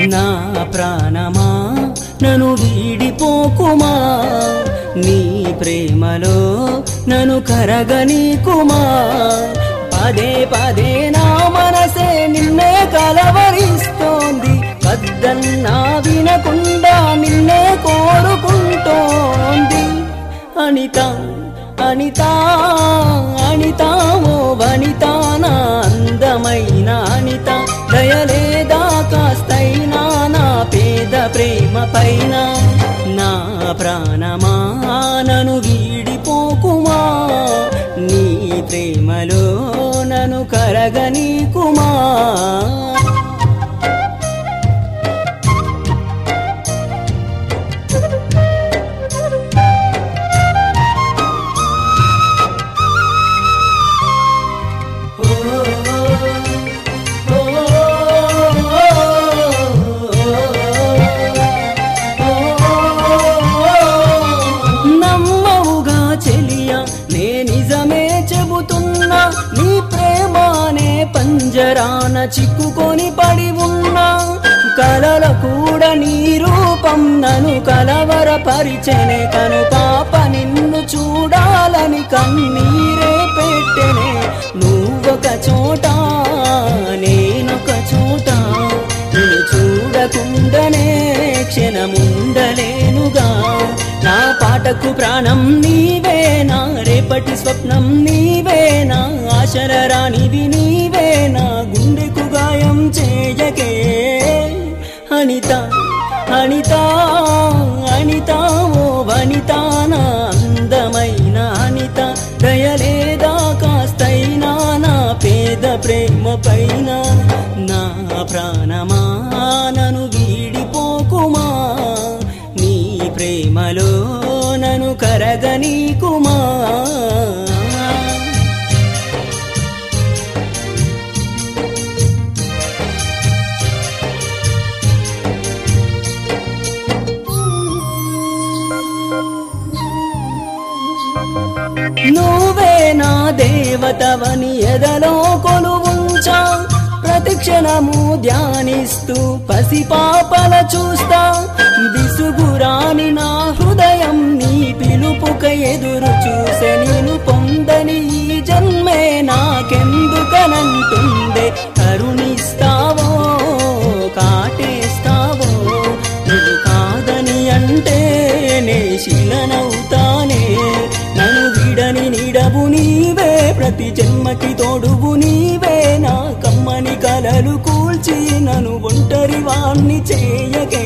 నా ప్రాణమా నన్ను వీడిపోకుమా నీ ప్రేమలో నన్ను కరగనీకుమా పదే పదే నా మనసే నిన్నే కలవరిస్తోంది వద్దన్నా వినకుండా నిన్నే కోరుకుంటోంది అనిత అనిత అనిత ఓ వనిత నా అందమైన అనిత దయలేదా కాస్తైనా నా పేద ప్రేమ పైన నా ప్రాణమా నను వీడిపోకుమా నీ ప్రేమలో నన్ను కరగనీకుమా నమ్మవుగా చెలియ నే నిజమే చెబుతున్నా నీ ప్రేమానే పంజరాన చిక్కుకొని పడి ఉన్నా కలల కూడా నీ రూపం నన్ను కలవరపరిచెనే కను పాప నిన్ను చూడాలని కన్నీరే పెట్టెనే నువ్వొక చోట నేనొక చోట నిన్ను చూడకుండానే క్షణముండలేనుగా నా పాటకు ప్రాణం నీవేనా రేపటి స్వప్నం నీవేనా ఆశల రానిది నీవేనా గుండెకు గాయం చేయకే అనిత అనిత అనిత ఓ వనిత నా అందమైన అనిత దయలేదా కాస్తైనా నా పేద ప్రేమ పైన నా ప్రాణమా నను వీడిపోకుమా నీ ప్రేమలో నను కరగనీకుమా నువ్వే నా దేవతవని ఎదలో కొలువుంచా ప్రతి క్షణము ధ్యానిస్తూ పసిపాపల చూస్తా విసుగురాని నా హృదయం నీ పిలుపుక ఎదురు చూసే నేను పొందని ఈ జన్మే నాకెందుకనంటుందే కరుణిస్తావో కాటేస్తావో నువ్వు కాదని అంటే నే శిలనవుతానే నన్ను విడని నిడవు నీవే ప్రతి జన్మకి తోడువు నీవే నా కమ్మని కలలు కూల్చి నన్ను ఒంటరి వాణ్ణి చేయగే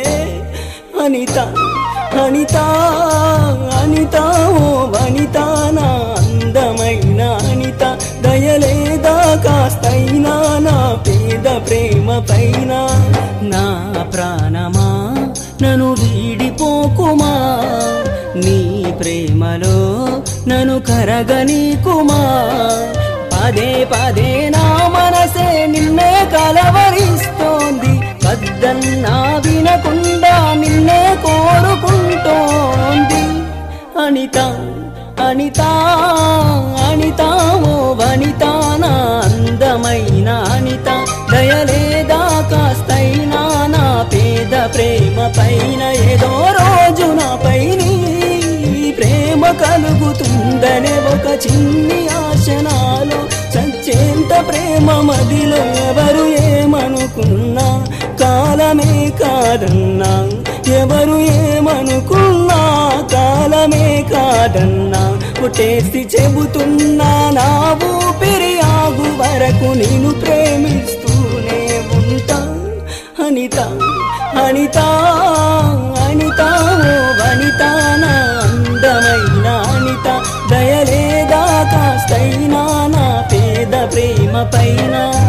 అనిత అనిత అనిత ఓ వనిత నా అందమైన అనిత దయలేదా కాస్తైనా నా పేద ప్రేమ పైన నా ప్రాణమా నన్ను వీడిపోకుమా నీ ప్రేమలో నన్ను కరగనీకుమా పదే పదే నా మనసే నిన్నే కలవరిస్తోంది వద్దన్నా వినకుండా నిన్నే కోరుకుంటోంది అనిత అనిత అనిత ఓ వనిత నా అందమైన అనిత దయలేదా కాస్తైనా నా పేద ప్రేమ పైన ఏదో రోజు నాపై నీ ప్రేమ కలుగుతుందనే ఒక చిన్ని ఆశనాలు చచ్చేంత ప్రేమ మదిలో ఎవరు ఏమనుకున్నా కాలమే కాదన్నా ఎవరు ఏమనుకున్నా కాలమే కాదన్నా పుట్టేసి చెబుతున్నా నా ఊపిరి ఆగు వరకు నేను ప్రేమిస్తూనే ఉంటా అనిత అనిత అనిత ఓ వనిత నా అందమైన అనిత దయలేదా కాస్తైనా నా పేద ప్రేమ పైన